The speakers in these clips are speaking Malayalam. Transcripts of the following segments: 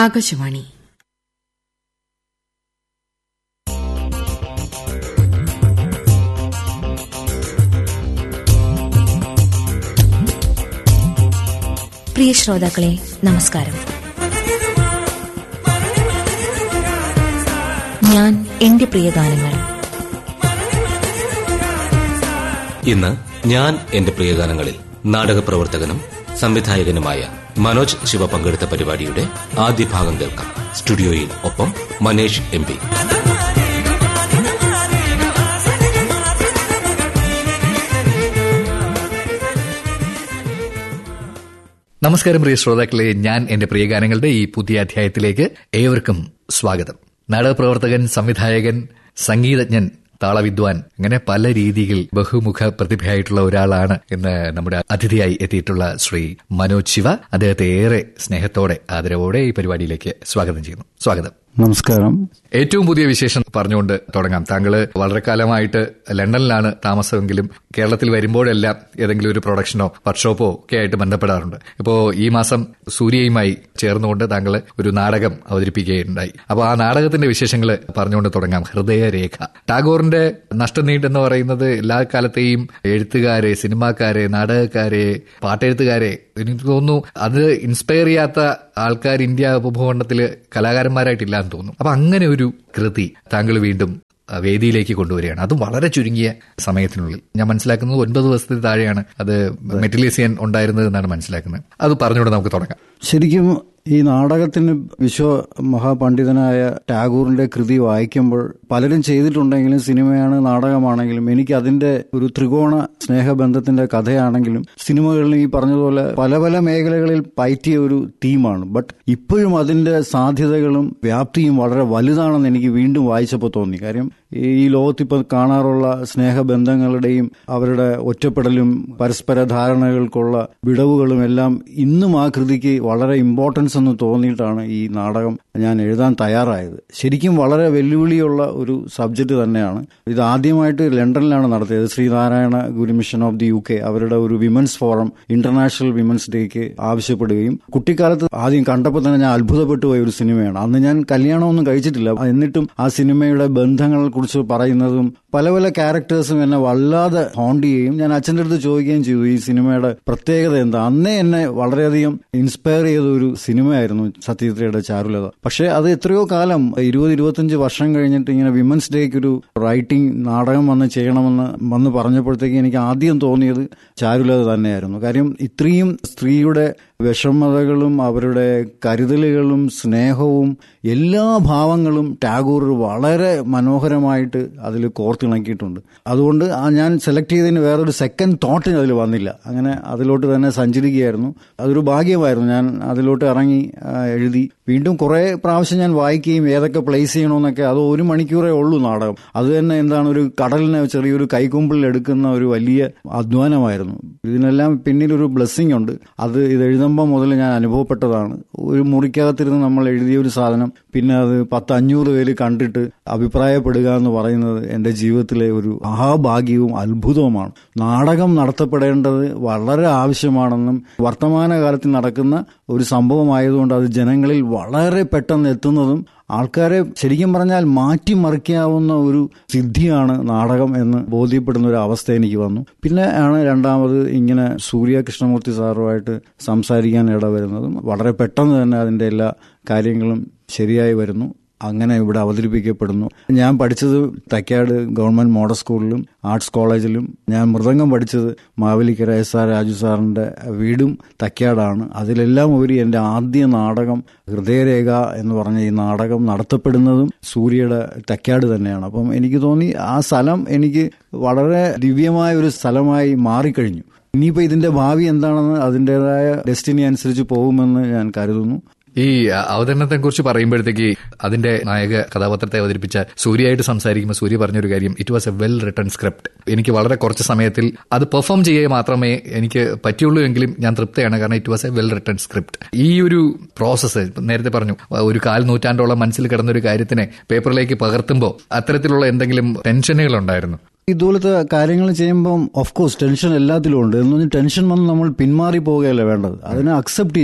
ആകാശവാണി പ്രിയ ശ്രോതാക്കളെ നമസ്കാരം ഞാൻ എന്റെ പ്രിയ ഗാനങ്ങൾ ഇന്ന് ഞാൻ എന്റെ പ്രിയഗാനങ്ങളിൽ നാടക പ്രവർത്തകനും സംവിധായകനുമായ മനോജ് ശിവ പങ്കെടുത്ത പരിപാടിയുടെ ആദ്യ ഭാഗം കേൾക്കാം സ്റ്റുഡിയോയിൽ ഒപ്പം മനേഷ് എം പി നമസ്കാരം പ്രിയ ശ്രോതാക്കളെ ഞാൻ എന്റെ പ്രിയഗാനങ്ങളുടെ ഈ പുതിയ അധ്യായത്തിലേക്ക് ഏവർക്കും സ്വാഗതം നാടകപ്രവർത്തകൻ സംവിധായകൻ സംഗീതജ്ഞൻ താളവിദ്വാൻ അങ്ങനെ പല രീതിയിൽ ബഹുമുഖ പ്രതിഭയായിട്ടുള്ള ഒരാളാണ് ഇന്ന് നമ്മുടെ അതിഥിയായി എത്തിയിട്ടുള്ള ശ്രീ മനോജ് ശിവ അദ്ദേഹത്തെ ഏറെ സ്നേഹത്തോടെ ആദരവോടെ ഈ പരിപാടിയിലേക്ക് സ്വാഗതം ചെയ്യുന്നു സ്വാഗതം നമസ്കാരം ഏറ്റവും പുതിയ വിശേഷം പറഞ്ഞുകൊണ്ട് തുടങ്ങാം താങ്കൾ വളരെ കാലമായിട്ട് ലണ്ടനിലാണ് താമസമെങ്കിലും കേരളത്തിൽ വരുമ്പോഴെല്ലാം ഏതെങ്കിലും ഒരു പ്രൊഡക്ഷനോ വർക്ക്ഷോപ്പോ ഒക്കെ ആയിട്ട് ബന്ധപ്പെടാറുണ്ട് ഇപ്പോ ഈ മാസം സൂര്യയുമായി ചേർന്നുകൊണ്ട് താങ്കൾ ഒരു നാടകം അവതരിപ്പിക്കുകയുണ്ടായി അപ്പോൾ ആ നാടകത്തിന്റെ വിശേഷങ്ങൾ പറഞ്ഞുകൊണ്ട് തുടങ്ങാം ഹൃദയരേഖ ടാഗോറിന്റെ നഷ്ടനീട്ട് എന്ന് പറയുന്നത് എല്ലാ കാലത്തെയും എഴുത്തുകാരെ സിനിമാക്കാരെ നാടകക്കാരെ പാട്ടെഴുത്തുകാരെ എനിക്ക് തോന്നുന്നു അത് ഇൻസ്പയർ ചെയ്യാത്ത ആൾക്കാർ ഇന്ത്യ ഉപഭൂഖണ്ഡത്തിൽ കലാകാരന്മാരായിട്ടില്ല എന്ന് തോന്നുന്നു അപ്പൊ അങ്ങനെ ഒരു കൃതി താങ്കൾ വീണ്ടും അഹ് വേദിയിലേക്ക് കൊണ്ടുവരികയാണ് അതും വളരെ ചുരുങ്ങിയ സമയത്തിനുള്ളിൽ ഞാൻ മനസ്സിലാക്കുന്നത് ഒൻപത് ദിവസത്തിൽ താഴെയാണ് അത് മെറ്റലീസിയൻ ഉണ്ടായിരുന്നത് എന്നാണ് മനസ്സിലാക്കുന്നത് അത് പറഞ്ഞുകൊണ്ട് നമുക്ക് തുടങ്ങാം ശരിക്കും ഈ നാടകത്തിന് വിശ്വ മഹാപണ്ഡിതനായ ടാഗോറിന്റെ കൃതി വായിക്കുമ്പോൾ പലരും ചെയ്തിട്ടുണ്ടെങ്കിലും സിനിമയാണ് നാടകമാണെങ്കിലും എനിക്ക് അതിന്റെ ഒരു ത്രികോണ സ്നേഹബന്ധത്തിന്റെ കഥയാണെങ്കിലും സിനിമകളിൽ ഈ പറഞ്ഞതുപോലെ പല പല മേഖലകളിൽ പയറ്റിയ ഒരു തീമാണ് ബട്ട് ഇപ്പോഴും അതിന്റെ സാധ്യതകളും വ്യാപ്തിയും വളരെ വലുതാണെന്ന് എനിക്ക് വീണ്ടും വായിച്ചപ്പോൾ തോന്നി കാര്യം ഈ ലോകത്തിപ്പോൾ കാണാറുള്ള സ്നേഹബന്ധങ്ങളുടെയും അവരുടെ ഒറ്റപ്പെടലും പരസ്പര ധാരണകൾക്കുള്ള വിടവുകളും എല്ലാം ഇന്നും ആ കൃതിക്ക് വളരെ ഇമ്പോർട്ടൻസ് എന്ന് തോന്നിയിട്ടാണ് ഈ നാടകം ഞാൻ എഴുതാൻ തയ്യാറായത് ശരിക്കും വളരെ വെല്ലുവിളിയുള്ള ഒരു സബ്ജക്റ്റ് തന്നെയാണ് ഇത് ആദ്യമായിട്ട് ലണ്ടനിലാണ് നടത്തിയത് Sreenarayana Guru mission of the U K അവരുടെ ഒരു വിമൻസ് ഫോറം ഇന്റർനാഷണൽ വിമൻസ് ഡേക്ക് ആവശ്യപ്പെടുകയും കുട്ടിക്കാലത്ത് ആദ്യം കണ്ടപ്പോൾ തന്നെ ഞാൻ അത്ഭുതപ്പെട്ടു പോയ ഒരു സിനിമയാണ് അന്ന് ഞാൻ കല്യാണമൊന്നും കഴിച്ചിട്ടില്ല എന്നിട്ടും ആ സിനിമയുടെ ബന്ധങ്ങളെ കുറിച്ച് പറയുന്നതും പല പല ക്യാരക്ടേഴ്സും എന്നെ വല്ലാതെ ഹോണ്ട് ചെയ്യുകയും ഞാൻ അച്ഛൻ്റെ അടുത്ത് ചോദിക്കുകയും ചെയ്തു ഈ സിനിമയുടെ പ്രത്യേകത എന്താ അന്നേ എന്നെ വളരെയധികം ഇൻസ്പയർ ചെയ്ത ഒരു സിനിമയായിരുന്നു സത്യജിത്രയുടെ ചാരുലത പക്ഷേ അത് എത്രയോ കാലം ഇരുപത് ഇരുപത്തഞ്ച് വർഷം കഴിഞ്ഞിട്ട് ഇങ്ങനെ വിമൻസ് ഡേക്ക് ഒരു റൈറ്റിംഗ് നാടകം വന്ന് ചെയ്യണമെന്ന് വന്ന് പറഞ്ഞപ്പോഴത്തേക്ക് എനിക്ക് ആദ്യം തോന്നിയത് ചാരുലത തന്നെയായിരുന്നു കാര്യം ഇത്രയും സ്ത്രീയുടെ വിഷമതകളും അവരുടെ കരുതലുകളും സ്നേഹവും എല്ലാ ഭാവങ്ങളും ടാഗോർ വളരെ മനോഹരമായിട്ട് അതിൽ കോർത്തിണക്കിയിട്ടുണ്ട് അതുകൊണ്ട് ആ ഞാൻ സെലക്ട് ചെയ്തതിന് വേറൊരു സെക്കൻഡ് തോട്ടിന് അതിൽ വന്നില്ല അങ്ങനെ അതിലോട്ട് തന്നെ സഞ്ചരിക്കുകയായിരുന്നു അതൊരു ഭാഗ്യമായിരുന്നു ഞാൻ അതിലോട്ട് ഇറങ്ങി ആ, എഴുതി വീണ്ടും കുറേ പ്രാവശ്യം ഞാൻ വായിക്കുകയും ഏതൊക്കെ പ്ലേസ് ചെയ്യണമെന്നൊക്കെ അത് ഒരു മണിക്കൂറേ ഉള്ളൂ നാടകം അത് തന്നെ എന്താണ് ഒരു കടലിനെ ചെറിയൊരു കൈക്കുമ്പിളിൽ എടുക്കുന്ന ഒരു വലിയ അധ്വാനമായിരുന്നു ഇതിനെല്ലാം പിന്നിൽ ഒരു ബ്ലെസ്സിങ് ഉണ്ട് അത് ഇത് എഴുതുമ്പോൾ മുതൽ ഞാൻ അനുഭവപ്പെട്ടതാണ് ഒരു മുറിക്കകത്തിരുന്ന് നമ്മൾ എഴുതിയ ഒരു സാധനം പിന്നെ അത് പത്ത് അഞ്ഞൂറ് പേര് കണ്ടിട്ട് അഭിപ്രായപ്പെടുക എന്ന് പറയുന്നത് എൻ്റെ ജീവിതത്തിലെ ഒരു മഹാഭാഗ്യവും അത്ഭുതവുമാണ് നാടകം നടത്തപ്പെടേണ്ടത് വളരെ ആവശ്യമാണെന്നും വർത്തമാനകാലത്തിൽ നടക്കുന്ന ഒരു സംഭവമായതുകൊണ്ട് അത് ജനങ്ങളിൽ വളരെ പെട്ടെന്ന് എത്തുന്നതും ആൾക്കാരെ ശരിക്കും പറഞ്ഞാൽ മാറ്റിമറിക്കാവുന്ന ഒരു സിദ്ധിയാണ് നാടകം എന്ന് ബോധ്യപ്പെടുന്ന ഒരു അവസ്ഥ എനിക്ക് വന്നു പിന്നെ ആണ് രണ്ടാമത് ഇങ്ങനെ സൂര്യ കൃഷ്ണമൂർത്തി സാറുമായിട്ട് സംസാരിക്കാൻ ഇടവരുന്നതും വളരെ പെട്ടെന്ന് തന്നെ അതിന്റെ എല്ലാ കാര്യങ്ങളും ശരിയായി വരുന്നു അങ്ങനെ ഇവിടെ അവതരിപ്പിക്കപ്പെടുന്നു ഞാൻ പഠിച്ചത് തൈക്കാട് ഗവൺമെന്റ് മോഡൽ സ്കൂളിലും ആർട്സ് കോളേജിലും ഞാൻ മൃദംഗം പഠിച്ചത് മാവേലിക്കര എസ് ആർ രാജു സാറിന്റെ വീടും തൈക്കാടാണ് അതിലെല്ലാം ഉപരി എൻ്റെ ആദ്യ നാടകം ഹൃദയരേഖ എന്ന് പറഞ്ഞ ഈ നാടകം നടത്തപ്പെടുന്നതും സൂര്യയുടെ തൈക്കാട് തന്നെയാണ് അപ്പം എനിക്ക് തോന്നി ആ സ്ഥലം എനിക്ക് വളരെ ദിവ്യമായ ഒരു സ്ഥലമായി മാറിക്കഴിഞ്ഞു ഇനിയിപ്പോൾ ഇതിന്റെ ഭാവി എന്താണെന്ന് അതിൻ്റെതായ ഡെസ്റ്റിനി അനുസരിച്ച് പോകുമെന്ന് ഞാൻ കരുതുന്നു ഈ അവതരണത്തെ കുറിച്ച് പറയുമ്പോഴത്തേക്ക് അതിന്റെ നായക കഥാപാത്രത്തെ അവതരിപ്പിച്ച സൂര്യയായിട്ട് സംസാരിക്കുമ്പോൾ സൂര്യ പറഞ്ഞൊരു കാര്യം it was a well written script എനിക്ക് വളരെ കുറച്ച് സമയത്തിൽ അത് പെർഫോം ചെയ്യുക മാത്രമേ എനിക്ക് പറ്റുള്ളൂ എങ്കിലും ഞാൻ തൃപ്തയാണ് കാരണം it was a well written script ഈ ഒരു പ്രോസസ്സ് നേരത്തെ പറഞ്ഞു ഒരു കാൽ നൂറ്റാണ്ടോളം മനസ്സിൽ കിടന്ന ഒരു കാര്യത്തിനെ പേപ്പറിലേക്ക് പകർത്തുമ്പോൾ അത്തരത്തിലുള്ള എന്തെങ്കിലും ടെൻഷനുകൾ ഉണ്ടായിരുന്നു ഇതുപോലത്തെ കാര്യങ്ങൾ ചെയ്യുമ്പം ഓഫ് കോഴ്സ് ടെൻഷൻ എല്ലാത്തിലും ഉണ്ട് എന്ന് പറഞ്ഞാൽ ടെൻഷൻ വന്ന് നമ്മൾ പിന്മാറി പോവുകയല്ല വേണ്ടത് അതിനെ അക്സെപ്റ്റ് ചെയ്യുക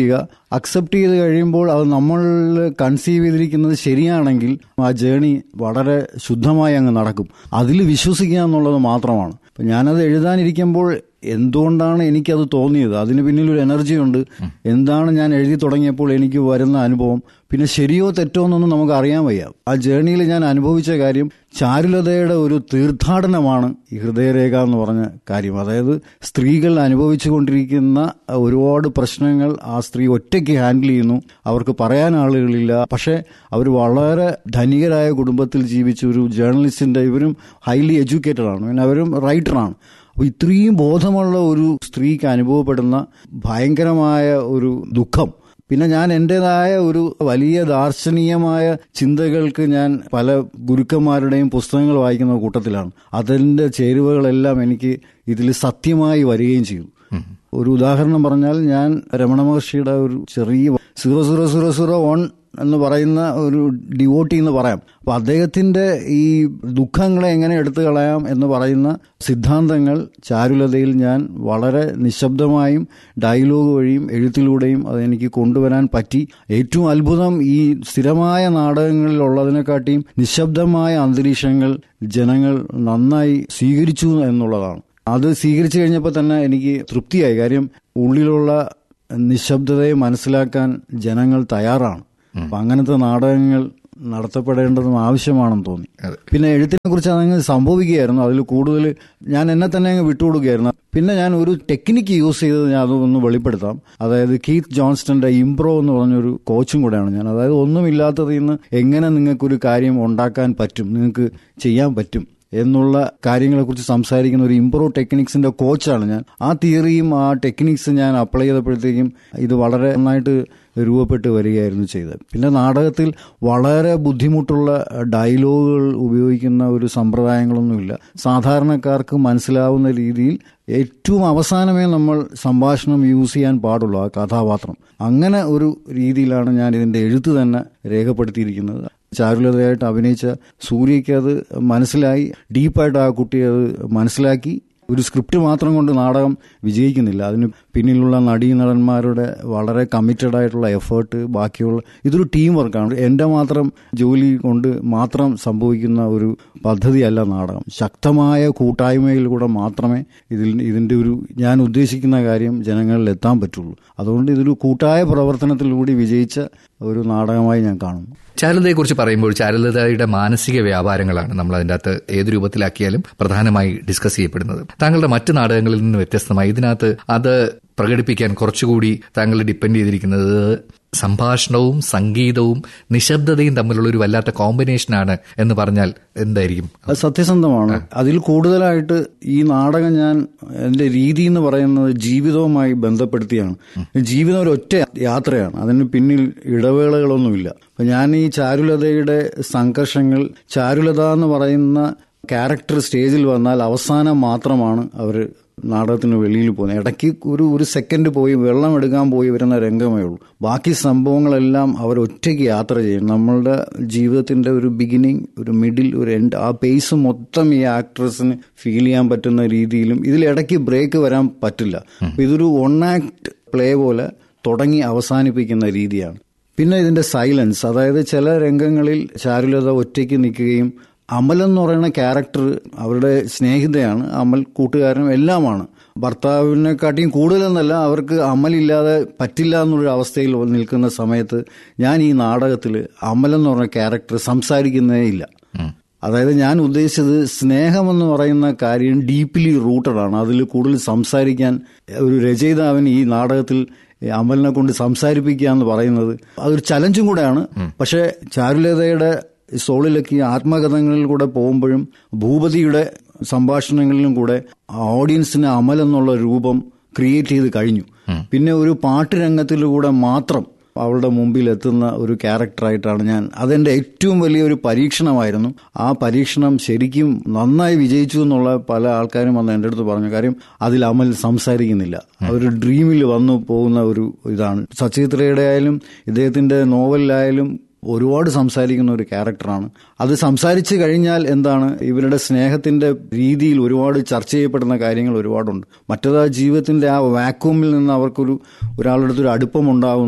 അക്സെപ്റ്റ് ചെയ്ത് കഴിയുമ്പോൾ അത് നമ്മൾ കൺസീവ് ചെയ്തിരിക്കുന്നത് ശരിയാണെങ്കിൽ ആ ജേണി വളരെ ശുദ്ധമായി അങ്ങ് നടക്കും അതിൽ വിശ്വസിക്കുക എന്നുള്ളത് മാത്രമാണ് അപ്പം ഞാനത് എഴുതാനിരിക്കുമ്പോൾ എന്തുകൊണ്ടാണ് എനിക്കത് തോന്നിയത് അതിന് പിന്നിൽ ഒരു എനർജി ഉണ്ട് എന്താണ് ഞാൻ എഴുതി തുടങ്ങിയപ്പോൾ എനിക്ക് വരുന്ന അനുഭവം പിന്നെ ശരിയോ തെറ്റോ എന്നൊന്നും നമുക്ക് അറിയാൻ വയ്യ ആ ജേണിയിൽ ഞാൻ അനുഭവിച്ച കാര്യം ചാരുലതയുടെ ഒരു തീർത്ഥാടനമാണ് ഈ ഹൃദയരേഖ എന്ന് പറഞ്ഞ കാര്യം അതായത് സ്ത്രീകൾ അനുഭവിച്ചുകൊണ്ടിരിക്കുന്ന ഒരുപാട് പ്രശ്നങ്ങൾ ആ സ്ത്രീ ഒറ്റയ്ക്ക് ഹാൻഡിൽ ചെയ്യുന്നു അവർക്ക് പറയാൻ ആളുകളില്ല പക്ഷേ അവർ വളരെ ധനികരായ കുടുംബത്തിൽ ജീവിച്ച ഒരു ജേർണലിസ്റ്റിന്റെ ഇവരും ഹൈലി എഡ്യൂക്കേറ്റഡ് ആണ് പിന്നെ അവരും റൈറ്ററാണ് അപ്പോൾ ഇത്രയും ബോധമുള്ള ഒരു സ്ത്രീക്ക് അനുഭവപ്പെടുന്ന ഭയങ്കരമായ ഒരു ദുഃഖം പിന്നെ ഞാൻ എൻ്റെതായ ഒരു വലിയ ദാർശനീയമായ ചിന്തകൾക്ക് ഞാൻ പല ഗുരുക്കന്മാരുടെയും പുസ്തകങ്ങൾ വായിക്കുന്ന കൂട്ടത്തിലാണ് അതിൻ്റെ ചേരുവകളെല്ലാം എനിക്ക് ഇതിൽ സത്യമായി വരികയും ചെയ്തു ഒരു ഉദാഹരണം പറഞ്ഞാൽ ഞാൻ രമണ മഹർഷിയുടെ ഒരു ചെറിയ zero zero zero zero one എന്ന് പറയുന്ന ഒരു ഡിവോട്ടി എന്ന് പറയാം അപ്പൊ അദ്ദേഹത്തിന്റെ ഈ ദുഃഖങ്ങളെ എങ്ങനെ എടുത്തു കളയാം എന്ന് പറയുന്ന സിദ്ധാന്തങ്ങൾ ചാരുലതയിൽ ഞാൻ വളരെ നിശബ്ദമായും ഡയലോഗ് വഴിയും എഴുത്തിലൂടെയും അതെനിക്ക് കൊണ്ടുവരാൻ പറ്റി ഏറ്റവും അത്ഭുതം ഈ സ്ഥിരമായ നാടകങ്ങളിൽ ഉള്ളതിനെക്കാട്ടിയും നിശബ്ദമായ അന്തരീക്ഷങ്ങൾ ജനങ്ങൾ നന്നായി സ്വീകരിച്ചു എന്നുള്ളതാണ് അത് സ്വീകരിച്ചു കഴിഞ്ഞപ്പോൾ തന്നെ എനിക്ക് തൃപ്തിയായി കാര്യം ഉള്ളിലുള്ള നിശബ്ദതയെ മനസ്സിലാക്കാൻ ജനങ്ങൾ തയ്യാറാണ് അപ്പൊ അങ്ങനത്തെ നാടകങ്ങൾ നടത്തപ്പെടേണ്ടതും ആവശ്യമാണെന്ന് തോന്നി പിന്നെ എഴുത്തിനെ കുറിച്ച് അതങ്ങ് സംഭവിക്കുകയായിരുന്നു അതിൽ കൂടുതൽ ഞാൻ എന്നെ തന്നെ അങ്ങ് വിട്ടുകൊടുക്കുകയായിരുന്നു പിന്നെ ഞാൻ ഒരു ടെക്നിക്ക് യൂസ് ചെയ്തത് ഞാൻ അതൊന്ന് വെളിപ്പെടുത്താം അതായത് കീത്ത് ജോൺസ്റ്റന്റെ ഇംപ്രോ എന്ന് പറഞ്ഞൊരു കോച്ചും കൂടെയാണ് ഞാൻ അതായത് ഒന്നുമില്ലാത്തതിൽ നിന്ന് എങ്ങനെ നിങ്ങൾക്കൊരു കാര്യം ഉണ്ടാക്കാൻ പറ്റും നിങ്ങൾക്ക് ചെയ്യാൻ പറ്റും എന്നുള്ള കാര്യങ്ങളെക്കുറിച്ച് സംസാരിക്കുന്ന ഒരു ഇംപ്രോ ടെക്നിക്സിന്റെ കോച്ചാണ് ഞാൻ ആ തിയറിയും ആ ടെക്നിക്സ് ഞാൻ അപ്ലൈ ചെയ്തപ്പോഴത്തേക്കും ഇത് വളരെ നന്നായിട്ട് രൂപപ്പെട്ട് വരികയായിരുന്നു ചെയ്തത് പിന്നെ നാടകത്തിൽ വളരെ ബുദ്ധിമുട്ടുള്ള ഡയലോഗുകൾ ഉപയോഗിക്കുന്ന ഒരു സമ്പ്രദായങ്ങളൊന്നുമില്ല സാധാരണക്കാർക്ക് മനസ്സിലാവുന്ന രീതിയിൽ ഏറ്റവും അവസാനമേ നമ്മൾ സംഭാഷണം യൂസ് ചെയ്യാൻ പാടുള്ളൂ ആ കഥാപാത്രം അങ്ങനെ ഒരു രീതിയിലാണ് ഞാൻ ഇതിന്റെ എഴുത്ത് തന്നെ രേഖപ്പെടുത്തിയിരിക്കുന്നത് ചാരുലതയായിട്ട് അഭിനയിച്ച സൂര്യയ്ക്ക് അത് മനസ്സിലായി ഡീപ്പായിട്ട് ആ കുട്ടി അത് മനസ്സിലാക്കി ഒരു സ്ക്രിപ്റ്റ് മാത്രം കൊണ്ട് നാടകം വിജയിക്കുന്നില്ല അതിന് പിന്നിലുള്ള നടീനടന്മാരുടെ വളരെ കമ്മിറ്റഡ് ആയിട്ടുള്ള എഫേർട്ട് ബാക്കിയുള്ള ഇതൊരു ടീം വർക്കാണ് എൻ്റെ മാത്രം ജോലി കൊണ്ട് മാത്രം സംഭവിക്കുന്ന ഒരു പദ്ധതിയല്ല നാടകം ശക്തമായ കൂട്ടായ്മയിലൂടെ മാത്രമേ ഇതിൽ ഇതിൻ്റെ ഒരു ഞാൻ ഉദ്ദേശിക്കുന്ന കാര്യം ജനങ്ങളിൽ എത്താൻ പറ്റുള്ളൂ അതുകൊണ്ട് ഇതൊരു കൂട്ടായ പ്രവർത്തനത്തിലൂടെ വിജയിച്ച ഒരു നാടകമായി ഞാൻ കാണുന്നു ചാരുലതയെക്കുറിച്ച് പറയുമ്പോൾ ചാരുലതയുടെ മാനസിക വ്യാപാരങ്ങളാണ് നമ്മൾ അതിൻ്റെ അകത്ത് ഏത് രൂപത്തിലാക്കിയാലും പ്രധാനമായി ഡിസ്കസ് ചെയ്യപ്പെടുന്നത് താങ്കളുടെ മറ്റ് നാടകങ്ങളിൽ നിന്ന് വ്യത്യസ്തമായി ഇതിനകത്ത് അത് പ്രകടിപ്പിക്കാൻ കുറച്ചുകൂടി താങ്കൾ ഡിപ്പെൻഡ് ചെയ്തിരിക്കുന്നത് സംഭാഷണവും സംഗീതവും നിശബ്ദതയും തമ്മിലുള്ള ഒരു വല്ലാത്ത കോമ്പിനേഷനാണ് എന്ന് പറഞ്ഞാൽ എന്തായിരിക്കും അത് സത്യസന്ധമാണ് അതിൽ കൂടുതലായിട്ട് ഈ നാടകം ഞാൻ എന്റെ രീതി എന്ന് പറയുന്നത് ജീവിതവുമായി ബന്ധപ്പെടുത്തിയാണ് ജീവിതം ഒരു ഒറ്റ യാത്രയാണ് അതിന് പിന്നിൽ ഇടവേളകളൊന്നുമില്ല അപ്പൊ ഞാൻ ഈ ചാരുലതയുടെ സംഘർഷങ്ങൾ ചാരുലത എന്ന് പറയുന്ന ക്യാരക്ടർ സ്റ്റേജിൽ വന്നാൽ അവസാനം മാത്രമാണ് അവർ നാടകത്തിന് വെളിയിൽ പോകുന്നത് ഇടയ്ക്ക് ഒരു ഒരു സെക്കൻഡ് പോയി വെള്ളം എടുക്കാൻ പോയി വരുന്ന രംഗമേ ഉള്ളൂ ബാക്കി സംഭവങ്ങളെല്ലാം അവർ ഒറ്റയ്ക്ക് യാത്ര ചെയ്യും നമ്മളുടെ ജീവിതത്തിന്റെ ഒരു ബിഗിനിങ് ഒരു മിഡിൽ ഒരു എൻഡ് ആ പേസ് മൊത്തം ഈ ആക്ട്രസിന് ഫീൽ ചെയ്യാൻ പറ്റുന്ന രീതിയിലും ഇതിൽ ഇടയ്ക്ക് ബ്രേക്ക് വരാൻ പറ്റില്ല അപ്പൊ ഇതൊരു വൺ ആക്ട് പ്ലേ പോലെ തുടങ്ങി അവസാനിപ്പിക്കുന്ന രീതിയാണ് പിന്നെ ഇതിന്റെ സൈലൻസ് അതായത് ചില രംഗങ്ങളിൽ ചാരുലത ഒറ്റയ്ക്ക് നിൽക്കുകയും അമൽ എന്ന് പറയുന്ന ക്യാരക്ടർ അവരുടെ സ്നേഹിതയാണ് അമൽ കൂട്ടുകാരനും എല്ലാമാണ് ഭർത്താവിനെക്കാട്ടിയും കൂടുതലെന്നല്ല അവർക്ക് അമലില്ലാതെ പറ്റില്ല എന്നൊരു അവസ്ഥയിൽ നിൽക്കുന്ന സമയത്ത് ഞാൻ ഈ നാടകത്തിൽ അമൽ എന്ന് പറഞ്ഞ ക്യാരക്ടർ സംസാരിക്കുന്നേ ഇല്ല അതായത് ഞാൻ ഉദ്ദേശിച്ചത് സ്നേഹമെന്ന് പറയുന്ന കാര്യം ഡീപ്ലി റൂട്ടഡ് ആണ് അതിൽ കൂടുതൽ സംസാരിക്കാൻ ഒരു രചയിതാവിന് ഈ നാടകത്തിൽ അമലിനെ കൊണ്ട് സംസാരിപ്പിക്കുക എന്ന് പറയുന്നത് അതൊരു ചലഞ്ചും കൂടെയാണ് പക്ഷേ ചാരുലതയുടെ സോളിലേക്ക് ആത്മകഥകളിൽ കൂടെ പോകുമ്പോഴും ഭൂപതിയുടെ സംഭാഷണങ്ങളിലും കൂടെ ഓഡിയൻസിന് അമൽ എന്നുള്ള രൂപം ക്രിയേറ്റ് ചെയ്ത് കഴിഞ്ഞു പിന്നെ ഒരു പാട്ട് രംഗത്തിലൂടെ മാത്രം അവളുടെ മുമ്പിൽ എത്തുന്ന ഒരു ക്യാരക്ടറായിട്ടാണ് ഞാൻ അതെന്റെ ഏറ്റവും വലിയൊരു പരീക്ഷണമായിരുന്നു ആ പരീക്ഷണം ശരിക്കും നന്നായി വിജയിച്ചു എന്നുള്ള പല ആൾക്കാരും വന്ന് എൻ്റെ അടുത്ത് പറഞ്ഞു കാര്യം അതിൽ അമൽ സംസാരിക്കുന്നില്ല ഒരു ഡ്രീമിൽ വന്നു പോകുന്ന ഒരു ഇതാണ് സച്ചിത്രയുടെ ആയാലും ഇദ്ദേഹത്തിന്റെ നോവലിലായാലും ഒരുപാട് സംസാരിക്കുന്ന ഒരു ക്യാരക്ടറാണ് അത് സംസാരിച്ചു കഴിഞ്ഞാൽ എന്താണ് ഇവരുടെ സ്നേഹത്തിന്റെ രീതിയിൽ ഒരുപാട് ചർച്ച ചെയ്യപ്പെടുന്ന കാര്യങ്ങൾ ഒരുപാടുണ്ട് മറ്റത് ആ ജീവിതത്തിന്റെ ആ വാക്യൂമിൽ നിന്ന് അവർക്കൊരു ഒരാളുടെ അടുത്ത് ഒരു അടുപ്പം ഉണ്ടാകുന്നു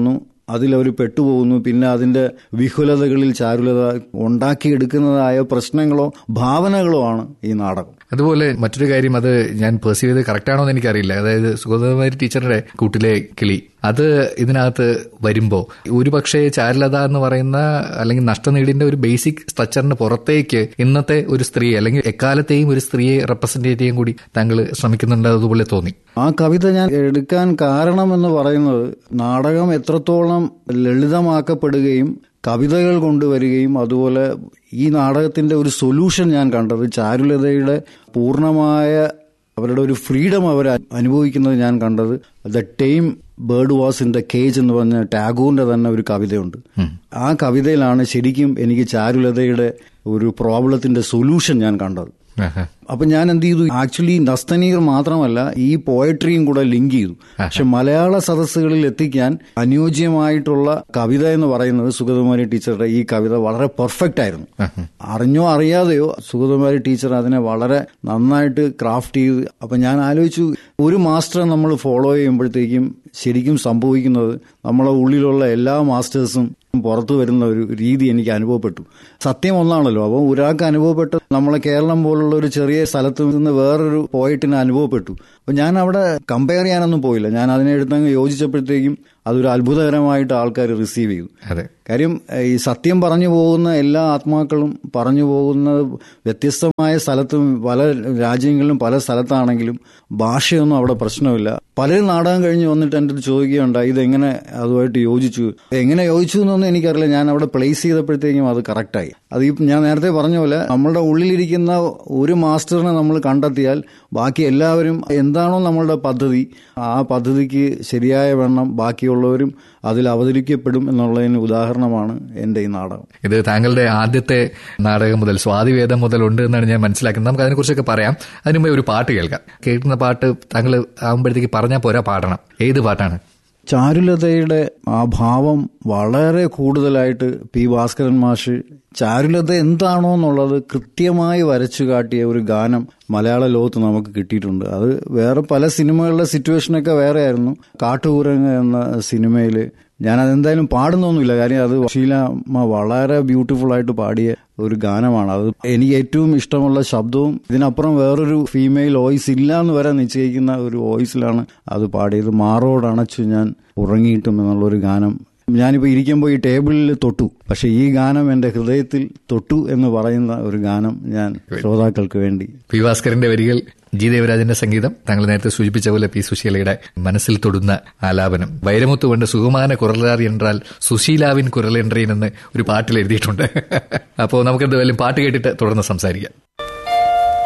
അതിലവർ പെട്ടുപോകുന്നു പിന്നെ അതിന്റെ വിഹുലതകളിൽ ചാരുലത ഉണ്ടാക്കിയെടുക്കുന്നതായ പ്രശ്നങ്ങളോ ഭാവനകളോ ആണ് ഈ നാടകം അതുപോലെ മറ്റൊരു കാര്യം അത് ഞാൻ പെർസീവ് ചെയ്ത് കറക്റ്റാണോ എന്ന് എനിക്കറിയില്ല അതായത് സുഗതകുമാരി ടീച്ചറുടെ കൂട്ടിലെ കിളി അത് ഇതിനകത്ത് വരുമ്പോ ഒരുപക്ഷെ ചാരുലത എന്ന് പറയുന്ന അല്ലെങ്കിൽ നഷ്ടനീടിന്റെ ഒരു ബേസിക് സ്ട്രക്ചറിന് പുറത്തേക്ക് ഇന്നത്തെ ഒരു സ്ത്രീ അല്ലെങ്കിൽ എക്കാലത്തെയും ഒരു സ്ത്രീയെ റെപ്രസെന്റ് ചെയ്യാൻ കൂടി താങ്കൾ ശ്രമിക്കുന്നുണ്ട് അതുപോലെ തോന്നി ആ കവിത ഞാൻ എടുക്കാൻ കാരണമെന്ന് പറയുന്നത് നാടകം എത്രത്തോളം ലളിതമാക്കപ്പെടുകയും കവിതകൾ കൊണ്ടുവരികയും അതുപോലെ ഈ നാടകത്തിന്റെ ഒരു സൊല്യൂഷൻ ഞാൻ കണ്ടത് ചാരുലതയുടെ പൂർണ്ണമായ അവരുടെ ഒരു ഫ്രീഡം അവർ അനുഭവിക്കുന്നത് ഞാൻ കണ്ടത് the time bird was in the cage എന്ന് പറഞ്ഞ ടാഗോറിന്റെ തന്നെ ഒരു കവിതയുണ്ട് ആ കവിതയിലാണ് ശരിക്കും എനിക്ക് ചാരുലതയുടെ ഒരു പ്രോബ്ലത്തിന്റെ സൊല്യൂഷൻ ഞാൻ കണ്ടത് അപ്പൊ ഞാൻ എന്ത് ചെയ്തു ആക്ച്വലി നസ്തനീർ മാത്രമല്ല ഈ പോയട്രിയും കൂടെ ലിങ്ക് ചെയ്തു പക്ഷെ മലയാള സദസ്സുകളിൽ എത്തിക്കാൻ അനുയോജ്യമായിട്ടുള്ള കവിത എന്ന് പറയുന്നത് സുഗതകുമാരി ടീച്ചറുടെ ഈ കവിത വളരെ പെർഫെക്റ്റ് ആയിരുന്നു അറിഞ്ഞോ അറിയാതെയോ സുഗതകുമാരി ടീച്ചർ അതിനെ വളരെ നന്നായിട്ട് ക്രാഫ്റ്റ് ചെയ്ത് അപ്പൊ ഞാൻ ആലോചിച്ചു ഒരു മാസ്റ്ററെ നമ്മൾ ഫോളോ ചെയ്യുമ്പോഴത്തേക്കും ശരിക്കും സംഭവിക്കുന്നത് നമ്മളെ ഉള്ളിലുള്ള എല്ലാ മാസ്റ്റേഴ്സും പുറത്തു വരുന്ന ഒരു രീതി എനിക്ക് അനുഭവപ്പെട്ടു സത്യം ഒന്നാണല്ലോ അപ്പോൾ ഒരാൾക്ക് അനുഭവപ്പെട്ട നമ്മളെ കേരളം പോലുള്ള ഒരു ചെറിയ സ്ഥലത്ത് നിന്ന് വേറൊരു പോയിട്ടിന് അനുഭവപ്പെട്ടു അപ്പൊ ഞാൻ അവിടെ കമ്പയർ ചെയ്യാനൊന്നും പോയില്ല ഞാൻ അതിനെ എടുത്തങ്ങ് യോജിച്ചപ്പോഴത്തേക്കും അതൊരു അത്ഭുതകരമായിട്ട് ആൾക്കാർ റിസീവ് ചെയ്തു അതെ കാര്യം ഈ സത്യം പറഞ്ഞു പോകുന്ന എല്ലാ ആത്മാക്കളും പറഞ്ഞു പോകുന്ന വ്യത്യസ്തമായ സ്ഥലത്തും പല രാജ്യങ്ങളിലും പല സ്ഥലത്താണെങ്കിലും ഭാഷയൊന്നും അവിടെ പ്രശ്നമില്ല പലരും നാടകം കഴിഞ്ഞ് വന്നിട്ട് എൻ്റെ അടുത്ത് ചോദിക്കുകയുണ്ടായി ഇതെങ്ങനെ അതുമായിട്ട് യോജിച്ചു എങ്ങനെ യോജിച്ചു എന്നൊന്നും എനിക്കറിയില്ല ഞാൻ അവിടെ പ്ലേസ് ചെയ്തപ്പോഴത്തേക്കും അത് കറക്റ്റായി അത് ഈ ഞാൻ നേരത്തെ പറഞ്ഞ പോലെ നമ്മളുടെ ഉള്ളിലിരിക്കുന്ന ഒരു മാസ്റ്ററിനെ നമ്മൾ കണ്ടെത്തിയാൽ ബാക്കി എല്ലാവരും എന്താണോ നമ്മളുടെ പദ്ധതി ആ പദ്ധതിക്ക് ശരിയായ വണ്ണം ബാക്കിയുള്ളവരും അതിൽ അവതരിക്കപ്പെടും എന്നുള്ളതിന് ഉദാഹരണമാണ് എൻ്റെ ഈ നാടകം ഇത് താങ്കളുടെ ആദ്യത്തെ നാടകം മുതൽ സ്വാതിവേദം മുതൽ ഉണ്ട് എന്നാണ് ഞാൻ മനസ്സിലാക്കുന്നത് നമുക്ക് അതിനെക്കുറിച്ചൊക്കെ പറയാം അതിനു മുമ്പേ ഒരു പാട്ട് കേൾക്കാം കേൾക്കുന്ന പാട്ട് താങ്കൾ ആകുമ്പോഴത്തേക്ക് പറഞ്ഞാൽ പോരാ പാടണം ഏത് പാട്ടാണ് ചാരുലതയുടെ ആ ഭാവം വളരെ കൂടുതലായിട്ട് പി ഭാസ്കരൻ മാഷ് ചാരുലത എന്താണോ എന്നുള്ളത് കൃത്യമായി വരച്ചു കാട്ടിയ ഒരു ഗാനം മലയാള ലോകത്ത് നമുക്ക് കിട്ടിയിട്ടുണ്ട് അത് വേറെ പല സിനിമകളുടെ സിറ്റുവേഷനൊക്കെ വേറെ ആയിരുന്നു കാട്ടുകുരങ്ങ് എന്ന സിനിമയിൽ ഞാൻ അതെന്തായാലും പാടുന്നൊന്നുമില്ല കാര്യം അത് ഷീലാമ്മ വളരെ ബ്യൂട്ടിഫുൾ ആയിട്ട് പാടിയ ഒരു ഗാനമാണ് അത് എനിക്ക് ഏറ്റവും ഇഷ്ടമുള്ള ശബ്ദവും ഇതിനപ്പുറം വേറൊരു ഫീമെയിൽ വോയിസ് ഇല്ല എന്ന് വരെ നിശ്ചയിക്കുന്ന ഒരു വോയിസിലാണ് അത് പാടിയത് മാറോട് അണച്ചു ഞാൻ ഉറങ്ങിയിട്ടും എന്നുള്ളൊരു ഗാനം ഞാനിപ്പോൾ ഇരിക്കുമ്പോൾ ഈ ടേബിളിൽ തൊട്ടു പക്ഷെ ഈ ഗാനം എൻ്റെ ഹൃദയത്തിൽ തൊട്ടു എന്ന് പറയുന്ന ഒരു ഗാനം ഞാൻ ശ്രോതാക്കൾക്ക് വേണ്ടി പി ഭാസ്കരന്റെ വരികൾ ജി ദേവരാജന്റെ സംഗീതം താങ്കൾ നേരത്തെ സൂചിപ്പിച്ച പോലെ പി സുശീലയുടെ മനസ്സിൽ തൊടുന്ന ആലാപനം വൈരമുത്ത് കൊണ്ട് സുകുമാന കുരലാറി എന്നാൽ സുശീലാവിൻ കുരലെൻട്രീൻ എന്ന് ഒരു പാട്ടിൽ എഴുതിയിട്ടുണ്ട് അപ്പോൾ നമുക്ക് എന്തായാലും പാട്ട് കേട്ടിട്ട് തുടർന്ന് സംസാരിക്കാം